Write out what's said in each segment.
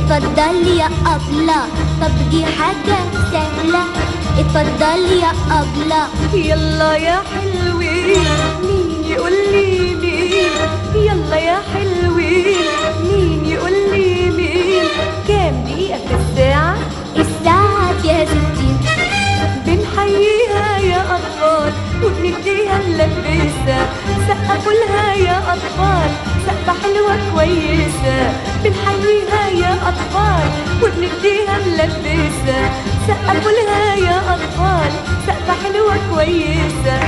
اتفضل يا أبلة طب دي حاجة سهلة اتفضل يا أبلة يلا يا حلوين مين يقول لي مين يلا يا حلوين مين يقول لي مين كام دقيقة في الساعة الساعة فيها ستين بنحييها يا أطفال وبنديها اللبسة سقفوا لها يا أطفال سقفة حلوة كويسة بنحييها يا أطفال وبنديها اللبسة سقفوا لها يا أطفال سقفة حلوة كويسة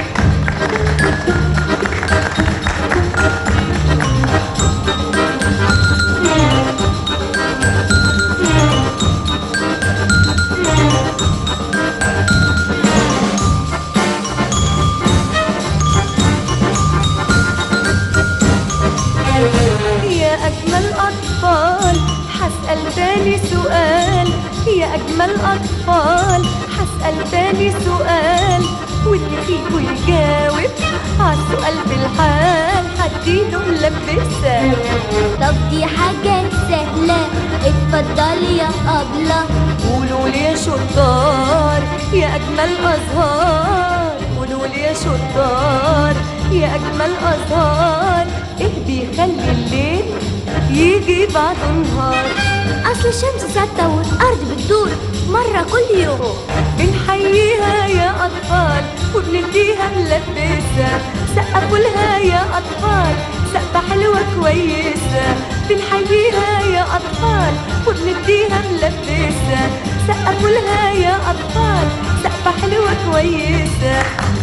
يا أجمل أطفال حسأل تاني سؤال يا أجمل أطفال حسأل تاني سؤال واللي فيكوا يجاوب عالسؤال بالحال هديله ملبسة طب دي حاجة سهلة اتفضل يا أبلة قولوا لي يا شطار يا أجمل أزهار قولوا لي يا شطار يا أجمل أزهار إيه بيخلي الليل يجي بعد النهار أصل الشمس ثابتة والأرض بتدور مرة كل يوم بنحييها يا أطفال وبنديها ملبسة سقفوا لها يا أطفال سقفة حلوة كويسة بنحييها يا أطفال وبنديها ملبسة سقفوا لها يا أطفال سقفة حلوة كويسة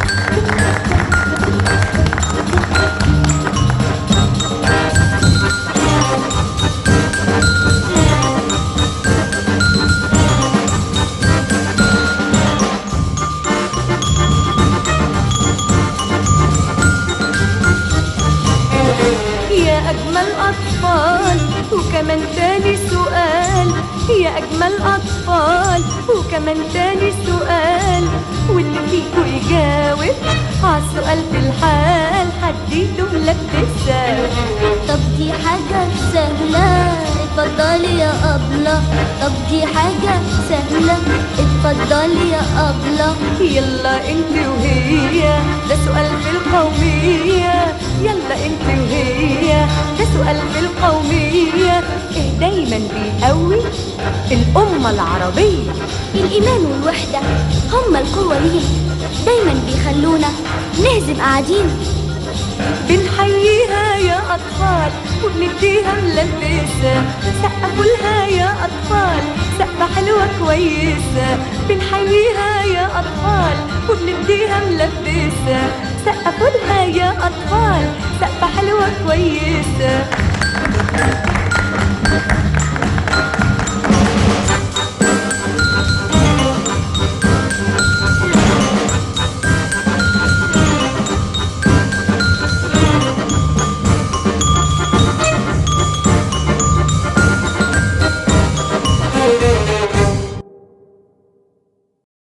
يا أجمل أطفال وكمان تاني سؤال يا أجمل أطفال وكمان تاني سؤال واللي فيكوا يجاوب عالسؤال في الحال هديله ملبسة طب دي حاجة سهلة اتفضل يا أبلة طب دي حاجة سهلة اتفضل يا أبلة يلا انت وهي ده سؤال في القومية يلا انت وهي ده سؤال في القومية ايه دايما بيقوي الأمة العربية الإيمان والوحدة هما القوة لينا دايما بيخلونا نهزم قاعدين بنحييها يا أطفال وبنديها ملبسة سقفوا لها يا أطفال سقفة حلوة كويسة بنحييها يا أطفال وبنديها ملبسة سقفوا لها يا أطفال سقفة حلوة كويسة